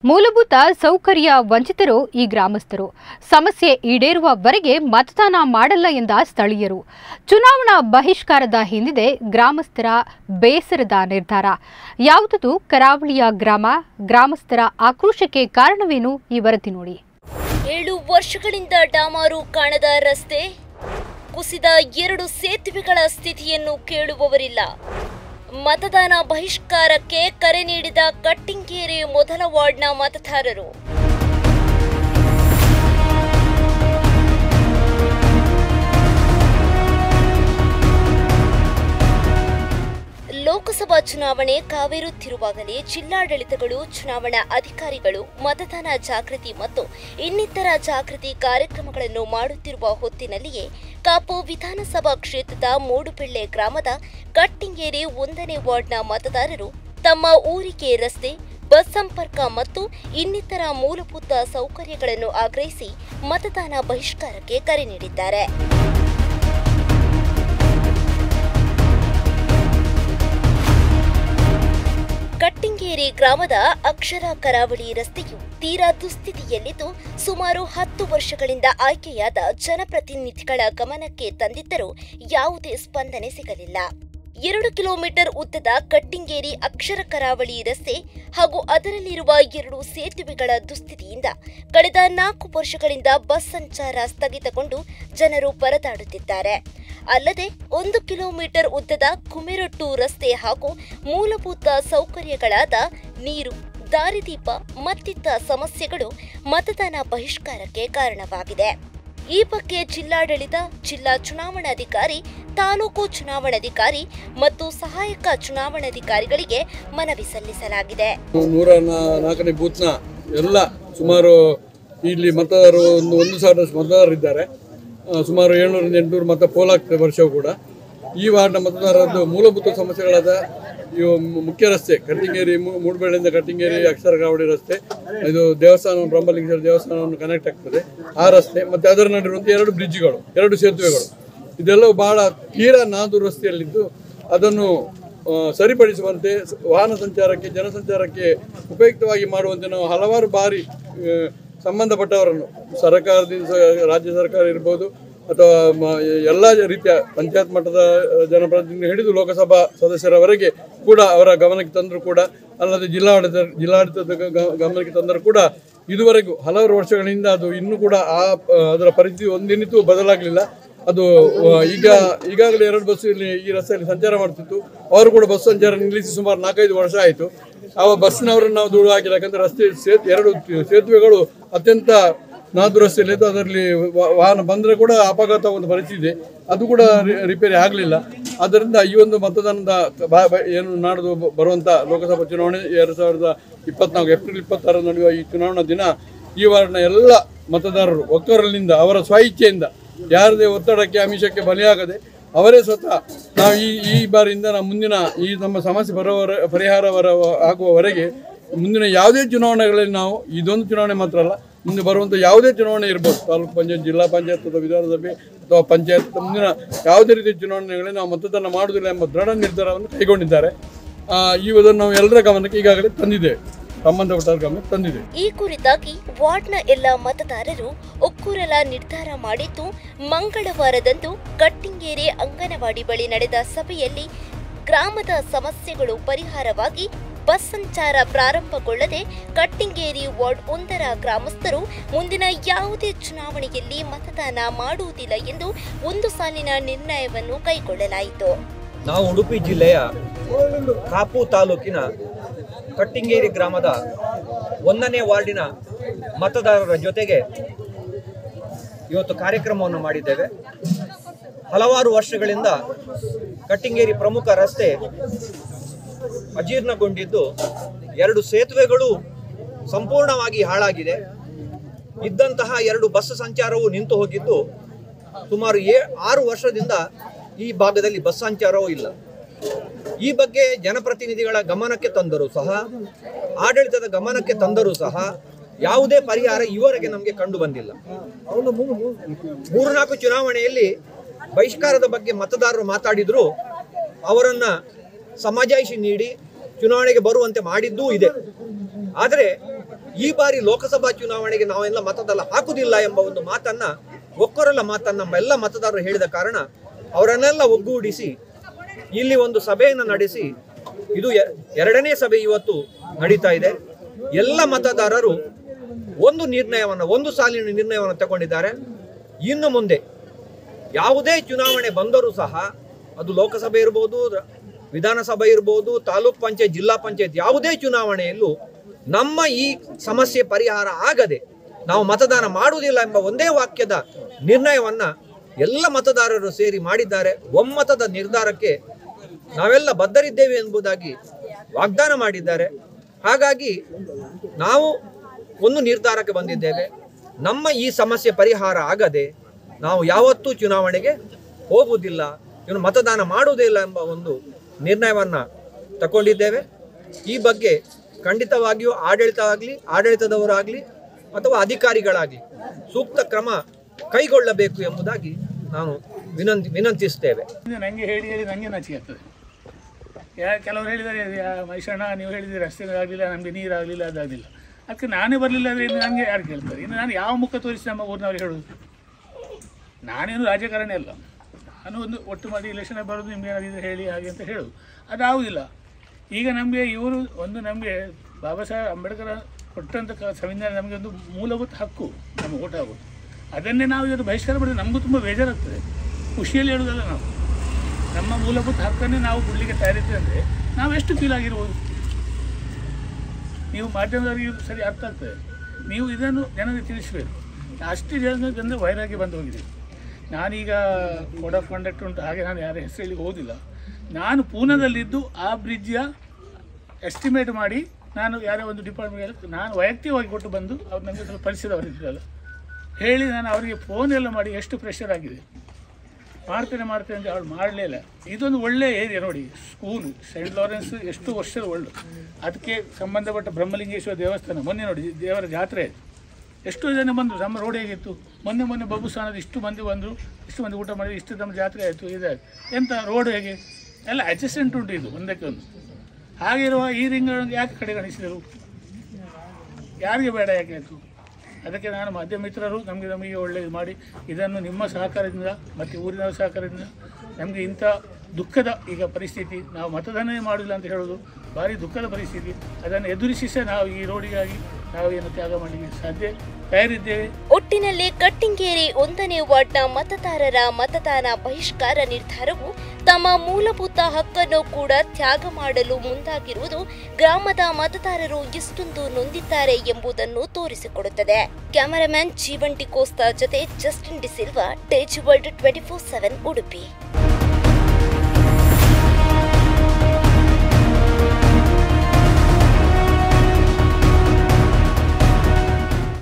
ಮೂಲಭೂತ ಸೌಕರ್ಯ ವಂಚಿತರು ಈ ಗ್ರಾಮಸ್ಥರು ಸಮಸ್ಯೆ ಈಡೇರುವವರೆಗೆ ಮತದಾನ ಮಾಡಲ್ಲ ಎಂದ ಸ್ಥಳೀಯರು ಚುನಾವಣಾ ಬಹಿಷ್ಕಾರದ ಹಿಂದಿದೆ ಗ್ರಾಮಸ್ಥರ ಬೇಸರದ ನಿರ್ಧಾರ ಯಾವುದದು ಕರಾವಳಿಯ ಗ್ರಾಮ ಗ್ರಾಮಸ್ಥರ ಆಕ್ರೋಶಕ್ಕೆ ಕಾರಣವೇನು ಈ ವರದಿ ನೋಡಿ ಏಳು ವರ್ಷಗಳಿಂದ ಡಾಮಾರು ಕಾಣದ ರಸ್ತೆ ಕುಸಿದ ಎರಡು ಸೇತುವೆಗಳ ಸ್ಥಿತಿಯನ್ನು ಕೇಳುವವರಿಲ್ಲ ಮತದಾನ ಬಹಿಷ್ಕಾರಕ್ಕೆ ಕರೆ ನೀಡಿದ ಕಟ್ಟಿಂಗೇರಿ ಮೊದಲ ವಾರ್ಡ್ನ ಮತದಾರರು ಲೋಕಸಭಾ ಚುನಾವಣೆ ಕಾವೇರುತ್ತಿರುವಾಗಲೇ ಜಿಲ್ಲಾಡಳಿತಗಳು ಚುನಾವಣಾ ಅಧಿಕಾರಿಗಳು ಮತದಾನ ಜಾಗೃತಿ ಮತ್ತು ಇನ್ನಿತರ ಜಾಗೃತಿ ಕಾರ್ಯಕ್ರಮಗಳನ್ನು ಮಾಡುತ್ತಿರುವ ಹೊತ್ತಿನಲ್ಲಿಯೇ ಕಾಪು ವಿಧಾನಸಭಾ ಕ್ಷೇತ್ರದ ಮೂಡುಬೆಳ್ಳೆ ಗ್ರಾಮದ ಕಟ್ಟಿಂಗೇರಿ ಒಂದನೇ ವಾರ್ಡ್ನ ಮತದಾರರು ತಮ್ಮ ಊರಿಗೆ ರಸ್ತೆ ಬಸ್ ಸಂಪರ್ಕ ಮತ್ತು ಇನ್ನಿತರ ಮೂಲಭೂತ ಸೌಕರ್ಯಗಳನ್ನು ಆಗ್ರಹಿಸಿ ಮತದಾನ ಬಹಿಷ್ಕಾರಕ್ಕೆ ಕರೆ ನೀಡಿದ್ದಾರೆ ಕಟ್ಟಿಂಗೇರಿ ಗ್ರಾಮದ ಅಕ್ಷರ ಕರಾವಳಿ ರಸ್ತೆಯು ತೀರಾ ದುಸ್ಥಿತಿಯಲ್ಲಿದ್ದು ಸುಮಾರು ಹತ್ತು ವರ್ಷಗಳಿಂದ ಆಯ್ಕೆಯಾದ ಜನಪ್ರತಿನಿಧಿಗಳ ಗಮನಕ್ಕೆ ತಂದಿದ್ದರೂ ಯಾವುದೇ ಸ್ಪಂದನೆ ಸಿಗಲಿಲ್ಲ ಎರಡು ಕಿಲೋಮೀಟರ್ ಉದ್ದದ ಕಟ್ಟಿಂಗೇರಿ ಅಕ್ಷರ ಕರಾವಳಿ ರಸ್ತೆ ಹಾಗೂ ಅದರಲ್ಲಿರುವ ಎರಡು ಸೇತುವೆಗಳ ದುಸ್ಥಿತಿಯಿಂದ ಕಳೆದ ನಾಲ್ಕು ವರ್ಷಗಳಿಂದ ಬಸ್ ಸಂಚಾರ ಸ್ಥಗಿತಗೊಂಡು ಜನರು ಪರದಾಡುತ್ತಿದ್ದಾರೆ ಅಲ್ಲದೆ ಒಂದು ಕಿಲೋಮೀಟರ್ ಉದ್ದದ ಕುಮೆರೊಟ್ಟು ರಸ್ತೆ ಹಾಗೂ ಮೂಲಭೂತ ಸೌಕರ್ಯಗಳಾದ ನೀರು ದಾರಿದೀಪ ಮತ್ತಿತ್ತ ಸಮಸ್ಯೆಗಳು ಮತದಾನ ಬಹಿಷ್ಕಾರಕ್ಕೆ ಕಾರಣವಾಗಿದೆ ಈ ಬಗ್ಗೆ ಜಿಲ್ಲಾಡಳಿತ ಜಿಲ್ಲಾ ಚುನಾವಣಾಧಿಕಾರಿ ತಾಲೂಕು ಚುನಾವಣಾಧಿಕಾರಿ ಮತ್ತು ಸಹಾಯಕ ಚುನಾವಣಾಧಿಕಾರಿಗಳಿಗೆ ಮನವಿ ಸಲ್ಲಿಸಲಾಗಿದೆ ನೂರ ನಾ- ನಾಲ್ಕನೇ ಬೂತ್ನ ಎಲ್ಲ ಸುಮಾರು ಇಲ್ಲಿ ಮತದಾರರು ಒಂದು ಒಂದು ಸಾವಿರ ಮತದಾರರಿದ್ದಾರೆ ಆ, ಸುಮಾರು ಏಳ್ನೂರಿಂದ ಎಂಟುನೂರು ಮತ ಪೋಲಾಗ್ತದೆ ವರ್ಷವೂ ಕೂಡ ಈ ವಾರ್ಡ್ನ ಮತದಾರರದ್ದು ಮೂಲಭೂತ ಸಮಸ್ಯೆಗಳಾದ ಇವು ಮು- ಮುಖ್ಯ ರಸ್ತೆ ಕಟ್ಟಿಂಗೇರಿ ಮೂ- ಮೂಡುಬೆಳ್ಳೆಯಿಂದ ಕಟ್ಟಿಂಗೇರಿ ಅಕ್ಷರ ಕಾವಡಿ ರಸ್ತೆ ಇದು ದೇವಸ್ಥಾನ ಬ್ರಹ್ಮಲಿಂಗೇಶ್ವರ ದೇವಸ್ಥಾನವನ್ನು ಕನೆಕ್ಟ್ ಆಗ್ತದೆ ಆ ರಸ್ತೆ ಮತ್ತು ಅದರ ನಡುವಿರುವಂಥ ಎರಡು ಬ್ರಿಡ್ಜ್ಗಳು ಎರಡು ಸೇತುವೆಗಳು ಇದೆಲ್ಲವೂ ಬಹಳ ತೀರಾ ನಾದು ರಸ್ತೆಯಲ್ಲಿದ್ದು ಅದನ್ನು ಆ, ಸರಿಪಡಿಸುವಂತೆ ಸ- ವಾಹನ ಸಂಚಾರಕ್ಕೆ ಜನಸಂಚಾರಕ್ಕೆ ಉಪಯುಕ್ತವಾಗಿ ಮಾಡುವಂತೆ ನಾವು ಹಲವಾರು ಬಾರಿ ಆ, ಸಂಬಂಧಪಟ್ಟವರನ್ನು ಸರ್ಕಾರದಿಂದ ಸ- ರಾಜ್ಯ ಸರ್ಕಾರ ಇರ್ಬೋದು ಅಥವಾ ಮ- ಎಲ್ಲ ರೀತಿಯ ಪಂಚಾಯತ್ ಮಟ್ಟದ ಜನಪ್ರತಿನಿಧಿ ಹಿಡಿದು ಲೋಕಸಭಾ ಸದಸ್ಯರವರೆಗೆ ಕೂಡ ಅವರ ಗಮನಕ್ಕೆ ತಂದರೂ ಕೂಡ ಅಲ್ಲದೆ ಜಿಲ್ಲಾಡಳಿತ ಜಿಲ್ಲಾಡಳಿತದ ಗ- ಗ- ಗಮನಕ್ಕೆ ತಂದರೂ ಕೂಡ ಇದುವರೆಗೂ ಹಲವಾರು ವರ್ಷಗಳಿಂದ ಅದು ಇನ್ನೂ ಕೂಡ ಆ ಆ, ಅದರ ಪರಿಸ್ಥಿತಿ ಒಂದಿನಿತೂ ಬದಲಾಗಲಿಲ್ಲ ಅದು ಆ, ಈಗ ಈಗಾಗಲೇ ಎರಡು ಬಸ್ ಇಲ್ಲಿ ಈ ರಸ್ತೆಯಲ್ಲಿ ಸಂಚಾರ ಮಾಡ್ತಿತ್ತು ಅವರು ಕೂಡ ಬಸ್ ಸಂಚಾರ ನಿಲ್ಲಿಸಿ ಸುಮಾರು ನಾಲ್ಕೈದು ವರ್ಷ ಆಯಿತು ಆ ಬಸ್ನವರನ್ನು ನಾವು ದೂರ ಹಾಕಿಲ್ಲ ಯಾಕಂದ್ರೆ ರಸ್ತೆ ಸೇತು ಎರಡು ಸೇತುವೆಗಳು ಅತ್ಯಂತ ನಾದು ರಸ್ತೆಯಲ್ಲಿದ್ದು ಅದರಲ್ಲಿ ವಾ- ವಾಹನ ಬಂದರೆ ಕೂಡ ಅಪಘಾತ ಒಂದು ಪರಿಸ್ಥಿತಿ ಇದೆ ಅದು ಕೂಡ ರಿ- ರಿಪೇರಿ ಆಗಲಿಲ್ಲ ಆದ್ದರಿಂದ ಈ ಒಂದು ಮತದಾನದ ಬ- ಬ- ಏನು ನಾಡ್ದು ಬ- ಬರುವಂಥ ಲೋಕಸಭಾ ಚುನಾವಣೆ ಎರಡು ಸಾವಿರದ ಇಪ್ಪತ್ನಾಲ್ಕು ಏಪ್ರಿಲ್ ಇಪ್ಪತ್ತಾರ ನಡೆಯುವ ಈ ಚುನಾವಣಾ ದಿನ ಈ ವಾರ್ಡ್ನ ಎಲ್ಲ ಮತದಾರರು ಒಕ್ಕರಲಿನಿಂದ ಅವರ ಸ್ವಇಚ್ಛೆಯಿಂದ ಯಾರದೇ ಒತ್ತಡಕ್ಕೆ ಆಮಿಷಕ್ಕೆ ಬಲಿಯಾಗದೆ ಅವರೇ ಸ್ವತಃ ನಾವು ಈ ಈ ಬಾರಿಯಿಂದ ನಾವು ಮುಂದಿನ ಈ ನಮ್ಮ ಸಮಸ್ಯೆ ಬರೋವರ ಪರಿಹಾರ ಬರ ಆಗುವವರೆಗೆ ಮುಂದಿನ ಯಾವುದೇ ಚುನಾವಣೆಗಳಲ್ಲಿ ನಾವು ಇದೊಂದು ಚುನಾವಣೆ ಮಾತ್ರ ಅಲ್ಲ ಮುಂದೆ ಬರುವಂಥ ಯಾವುದೇ ಚುನಾವಣೆ ಇರ್ಬೋದು ತಾಲೂಕು ಪಂಚಾಯತ್ ಜಿಲ್ಲಾ ಪಂಚಾಯತ್ ಅಥವಾ ವಿಧಾನಸಭೆ ಅಥವಾ ಪಂಚಾಯತ್ ಮುಂದಿನ ಯಾವುದೇ ರೀತಿಯ ಚುನಾವಣೆಗಳಲ್ಲಿ ನಾವು ಮತದಾನ ಮಾಡುವುದಿಲ್ಲ ಎಂಬ ದೃಢ ನಿರ್ಧಾರವನ್ನು ಕೈಗೊಂಡಿದ್ದಾರೆ ಆ, ಈ ಇದನ್ನು ನಾವು ಎಲ್ಲರ ಗಮನಕ್ಕೆ ಈಗಾಗಲೇ ತಂದಿದ್ದೇವೆ ಸಂಬಂಧಪಟ್ಟವರ ಗಮನಕ್ಕೆ ತಂದಿದ್ದೇವೆ ಈ ಕುರಿತಾಗಿ ವಾರ್ಡ್ನ ಎಲ್ಲ ಮತದಾರರು ಒಕ್ಕೂರಲ ನಿರ್ಧಾರ ಮಾಡಿದ್ದು ಮಂಗಳವಾರದಂದು ಕಟ್ಟಿಂಗೇರಿ ಅಂಗನವಾಡಿ ಬಳಿ ನಡೆದ ಸಭೆಯಲ್ಲಿ ಗ್ರಾಮದ ಸಮಸ್ಯೆಗಳು ಪರಿಹಾರವಾಗಿ ಬಸ್ ಸಂಚಾರ ಪ್ರಾರಂಭಗೊಳ್ಳದೆ ಕಟ್ಟಿಂಗೇರಿ ವಾರ್ಡ್ ಒಂದರ ಗ್ರಾಮಸ್ಥರು ಮುಂದಿನ ಯಾವುದೇ ಚುನಾವಣೆಯಲ್ಲಿ ಮತದಾನ ಮಾಡುವುದಿಲ್ಲ ಎಂದು ಒಂದು ಸಾಲಿನ ನಿರ್ಣಯವನ್ನು ಕೈಗೊಳ್ಳಲಾಯಿತು ನಾವು ಉಡುಪಿ ಜಿಲ್ಲೆಯ ಕಾಪು ತಾಲೂಕಿನ ಕಟ್ಟಿಂಗೇರಿ ಗ್ರಾಮದ ಒಂದನೇ ವಾರ್ಡಿನ ಮತದಾರರ ಜೊತೆಗೆ ಇವತ್ತು ಕಾರ್ಯಕ್ರಮವನ್ನು ಮಾಡಿದ್ದೇವೆ ಹಲವಾರು ವರ್ಷಗಳಿಂದ ಕಟ್ಟಿಂಗೇರಿ ಪ್ರಮುಖ ರಸ್ತೆ ಅಜೀರ್ಣಗೊಂಡಿದ್ದು ಎರಡು ಸೇತುವೆಗಳು ಸಂಪೂರ್ಣವಾಗಿ ಹಾಳಾಗಿದೆ ಇದ್ದಂತಹ ಎರಡು ಬಸ್ ಸಂಚಾರವು ನಿಂತು ಹೋಗಿದ್ದು ಸುಮಾರು ಏ ಆರು ವರ್ಷದಿಂದ ಈ ಭಾಗದಲ್ಲಿ ಬಸ್ ಸಂಚಾರವೂ ಇಲ್ಲ ಈ ಬಗ್ಗೆ ಜನಪ್ರತಿನಿಧಿಗಳ ಗಮನಕ್ಕೆ ತಂದರೂ ಸಹ ಆಡಳಿತದ ಗಮನಕ್ಕೆ ತಂದರೂ ಸಹ ಯಾವುದೇ ಪರಿಹಾರ ಈವರೆಗೆ ನಮಗೆ ಕಂಡು ಬಂದಿಲ್ಲ ಮೂರ್ನಾಲ್ಕು ಚುನಾವಣೆಯಲ್ಲಿ ಬಹಿಷ್ಕಾರದ ಬಗ್ಗೆ ಮತದಾರರು ಮಾತಾಡಿದ್ರು ಅವರನ್ನ ಸಮಜಾಯಿಷಿ ನೀಡಿ ಚುನಾವಣೆಗೆ ಬರುವಂತೆ ಮಾಡಿದ್ದೂ ಇದೆ ಆದರೆ ಈ ಬಾರಿ ಲೋಕಸಭಾ ಚುನಾವಣೆಗೆ ನಾವೆಲ್ಲ ಮತದಲ್ಲ ಹಾಕುದಿಲ್ಲ ಎಂಬ ಒಂದು ಮಾತನ್ನ ಒಕ್ಕೊರಲ ಮಾತನ್ನ ನಮ್ಮೆಲ್ಲ ಮತದಾರರು ಹೇಳಿದ ಕಾರಣ ಅವರನ್ನೆಲ್ಲ ಒಗ್ಗೂಡಿಸಿ ಇಲ್ಲಿ ಒಂದು ಸಭೆಯನ್ನು ನಡೆಸಿ ಇದು ಎ- ಎರಡನೇ ಸಭೆ ಇವತ್ತು ನಡೀತಾ ಇದೆ ಎಲ್ಲ ಮತದಾರರು ಒಂದು ನಿರ್ಣಯವನ್ನು ಒಂದು ಸಾಲಿನ ನಿರ್ಣಯವನ್ನು ತಗೊಂಡಿದ್ದಾರೆ ಇನ್ನು ಮುಂದೆ ಯಾವುದೇ ಚುನಾವಣೆ ಬಂದರೂ ಸಹ ಅದು ಲೋಕಸಭೆ ಇರ್ಬೋದು ರ- ವಿಧಾನಸಭೆ ಇರ್ಬೋದು ತಾಲೂಕ್ ಪಂಚಾಯತ್ ಜಿಲ್ಲಾ ಪಂಚಾಯತ್ ಯಾವುದೇ ಚುನಾವಣೆಯಲ್ಲೂ ನಮ್ಮ ಈ ಸಮಸ್ಯೆ ಪರಿಹಾರ ಆಗದೆ ನಾವು ಮತದಾನ ಮಾಡುವುದಿಲ್ಲ ಎಂಬ ಒಂದೇ ವಾಕ್ಯದ ನಿರ್ಣಯವನ್ನ ಎಲ್ಲ ಮತದಾರರು ಸೇರಿ ಮಾಡಿದ್ದಾರೆ ಒಮ್ಮತದ ನಿರ್ಧಾರಕ್ಕೆ ನಾವೆಲ್ಲ ಬದ್ಧರಿದ್ದೇವೆ ಎಂಬುದಾಗಿ ವಾಗ್ದಾನ ಮಾಡಿದ್ದಾರೆ ಹಾಗಾಗಿ ನಾವು ಒಂದು ನಿರ್ಧಾರಕ್ಕೆ ಬಂದಿದ್ದೇವೆ ನಮ್ಮ ಈ ಸಮಸ್ಯೆ ಪರಿಹಾರ ಆಗದೆ ನಾವು ಯಾವತ್ತೂ ಚುನಾವಣೆಗೆ ಹೋಗುವುದಿಲ್ಲ ಇವನು ಮತದಾನ ಮಾಡುವುದಿಲ್ಲ ಎಂಬ ಒಂದು ನಿರ್ಣಯವನ್ನ ತಗೊಂಡಿದ್ದೇವೆ ಈ ಬಗ್ಗೆ ಖಂಡಿತವಾಗಿಯೂ ಆಡಳಿತವಾಗಲಿ ಆಡಳಿತದವರಾಗಲಿ ಅಥವಾ ಅಧಿಕಾರಿಗಳಾಗಲಿ ಸೂಕ್ತ ಕ್ರಮ ಕೈಗೊಳ್ಳಬೇಕು ಎಂಬುದಾಗಿ ನಾವು ವಿನಂತಿ ವಿನಂತಿಸ್ತೇವೆ ಇದು ನನಗೆ ಹೇಳಿ ಹೇಳಿ ನನಗೆ ನಾಚಿಕೆ ಆಗ್ತದೆ ಯಾ ಕೆಲವರು ಹೇಳಿದ್ದಾರೆ ಯಾ- ಮೈಸಣ್ಣ ನೀವು ಹೇಳಿದ್ರೆ ರಸ್ತೆ ಆಗಲಿಲ್ಲ ನಮಗೆ ನೀರಾಗಲಿಲ್ಲ ಅದಾಗಲಿಲ್ಲ ಅದಕ್ಕೆ ನಾನೇ ಬರಲಿಲ್ಲ ಅಂದರೆ ಇನ್ನು ನನಗೆ ಯಾರು ಕೇಳ್ತಾರೆ ಇನ್ನು ನಾನು ಯಾವ ಮುಖ ತೋರಿಸಿ ನಮ್ಮ ಊರಿನವ್ರು ಹೇಳೋದು ನಾನೇನು ರಾಜಕಾರಣಿ ಅಲ್ಲ ನಾನು ಒಂದು ಒಟ್ಟು ಮಾಡಿ ಇಲೆಕ್ಷನ್ ಬರೋದು ನಿಮ್ಗೆ ಏನಾದಿದ್ರೆ ಹೇಳಿ ಹಾಗೆ ಅಂತ ಹೇಳೋದು ಅದಾವುದಿಲ್ಲ ಈಗ ನಮಗೆ ಇವರು ಒಂದು ನಮಗೆ ಬಾಬಾ ಸಾಹೇಬ್ ಅಂಬೇಡ್ಕರ್ ಕೊಟ್ಟಂಥ ಕ- ಸಂವಿಧಾನ ನಮಗೆ ಒಂದು ಮೂಲಭೂತ ಹಕ್ಕು ನಮ್ಮ ಓಟ್ ಆಗೋದು ಅದನ್ನೇ ನಾವು ಇವತ್ತು ಬಹಿಷ್ಕಾರ ಮಾಡಿದ್ರೆ ನಮಗೂ ತುಂಬ ಬೇಜಾರಾಗ್ತದೆ ಖುಷಿಯಲ್ಲಿ ಹೇಳೋದಲ್ಲ ನಾವು ನಮ್ಮ ಮೂಲಭೂತ ಹಕ್ಕನ್ನೇ ನಾವು ಬಿಡಲಿಕ್ಕೆ ತಯಾರಿದ್ದೇವೆ ಅಂದರೆ ನಾವು ಎಷ್ಟು ಫೀಲ್ ಆಗಿರ್ಬೋದು ನೀವು ಮಾಧ್ಯಮದವರಿಗೆ ಇದು ಸರಿ ಅರ್ಥ ಆಗ್ತದೆ ನೀವು ಇದನ್ನು ಜನರಿಗೆ ತಿಳಿಸಬೇಕು ಅಷ್ಟು ಜನಕ್ಕೆ ಅಂದರೆ ವೈರಾಗ್ಯ ಬಂದು ಹೋಗಿದೆ ನಾನೀಗ ಕೋಡ್ ಆಫ್ ಕಾಂಡಕ್ಟ್ ಉಂಟು ಹಾಗೆ ನಾನು ಯಾರ ಹೆಸರು ಹೇಳಿ ಹೋದಿಲ್ಲ ನಾನು ಪೂನಾದಲ್ಲಿದ್ದು ಆ ಬ್ರಿಡ್ಜಿಯ ಎಸ್ಟಿಮೇಟ್ ಮಾಡಿ ನಾನು ಯಾರೋ ಒಂದು ಡಿಪಾರ್ಟ್ಮೆಂಟ್ ನಾನು ವೈಯಕ್ತಿಕವಾಗಿ ಕೊಟ್ಟು ಬಂದು ಅವ್ರು ನನಗೆ ಸ್ವಲ್ಪ ಪರಿಚಯದವರಿದ್ರಲ್ಲ ಹೇಳಿ ನಾನು ಅವರಿಗೆ ಫೋನ್ ಎಲ್ಲ ಮಾಡಿ ಎಷ್ಟು ಪ್ರೆಷರ್ ಆಗಿದೆ ಮಾಡ್ತೇನೆ ಮಾಡ್ತೇನೆ ಅಂತ ಅವಳು ಮಾಡಲೇ ಇಲ್ಲ ಇದೊಂದು ಒಳ್ಳೆಯ ಏರಿಯಾ ನೋಡಿ ಸ್ಕೂಲ್ ಸೈಂಟ್ ಲಾರೆನ್ಸ್ ಎಷ್ಟು ವರ್ಷದ ಒಳ್ಳೆ ಅದಕ್ಕೆ ಸಂಬಂಧಪಟ್ಟ ಬ್ರಹ್ಮಲಿಂಗೇಶ್ವರ ದೇವಸ್ಥಾನ ಮೊನ್ನೆ ನೋಡಿ ದೇವರ ಜಾತ್ರೆ ಆಯ್ತು ಎಷ್ಟೋ ಜನ ಬಂದರು ನಮ್ಮ ರೋಡ್ ಹೇಗಿತ್ತು ಮೊನ್ನೆ ಮೊನ್ನೆ ಬಬ್ಬು ಸ್ಥಾನದ ಇಷ್ಟು ಮಂದಿ ಬಂದರು ಇಷ್ಟು ಮಂದಿ ಊಟ ಮಾಡಿದ್ರು ಇಷ್ಟು ನಮ್ಮ ಜಾತ್ರೆ ಆಯಿತು ಇದಾಯ್ತು ಎಂತ ರೋಡ್ ಹೇಗೆ ಎಲ್ಲ ಅಡ್ಜಸ್ಟೆಂಟ್ ಉಂಟು ಇದು ಒಂದಕ್ಕೆ ಒಂದು ಹಾಗಿರುವ ಈ ರಿಂಗ್ ಯಾಕೆ ಕಡೆಗಣಿಸಿದರು ಯಾರಿಗೆ ಬೇಡ ಯಾಕೆ ಆಯಿತು ಅದಕ್ಕೆ ನಾನು ಮಾಧ್ಯಮ ಮಿತ್ರರು ನಮಗೆ ನಮಗೆ ಒಳ್ಳೆಯದು ಮಾಡಿ ಇದನ್ನು ನಿಮ್ಮ ಸಹಕಾರದಿಂದ ಮತ್ತು ಊರಿನ ಸಹಕಾರದಿಂದ ನಮಗೆ ಇಂಥ ದುಃಖದ ಈಗ ಪರಿಸ್ಥಿತಿ ನಾವು ಮತದಾನವೇ ಮಾಡಿಲ್ಲ ಅಂತ ಹೇಳೋದು ಭಾರಿ ದುಃಖದ ಪರಿಸ್ಥಿತಿ ಅದನ್ನು ಎದುರಿಸಿ ಸಹ ನಾವು ಈ ರೋಡಿಗಾಗಿ ನಾವು ಏನು ತ್ಯಾಗ ಮಾಡಲಿಕ್ಕೆ ಸಾಧ್ಯ ತಯಾರಿದ್ದೇವೆ ಒಟ್ಟಿನಲ್ಲಿ ಕಟ್ಟಿಂಗೇರಿ ಒಂದನೇ ವಾರ್ಡ್ನ ಮತದಾರರ ಮತದಾನ ಬಹಿಷ್ಕಾರ ನಿರ್ಧಾರವು ತಮ್ಮ ಮೂಲಭೂತ ಹಕ್ಕನ್ನು ಕೂಡ ತ್ಯಾಗ ಮಾಡಲು ಮುಂದಾಗಿರುವುದು ಗ್ರಾಮದ ಮತದಾರರು ಎಷ್ಟೊಂದು ನೊಂದಿದ್ದಾರೆ ಎಂಬುದನ್ನು ತೋರಿಸಿಕೊಡುತ್ತದೆ ಕ್ಯಾಮರಾಮ್ಯಾನ್ ಜೀವನ್ ಡಿ ಕೋಸ್ತಾ ಜೊತೆ ಜಸ್ಟಿನ್ ಡಿಸಿಲ್ವಾ ಟೇಜ್ world twenty four seven Udupi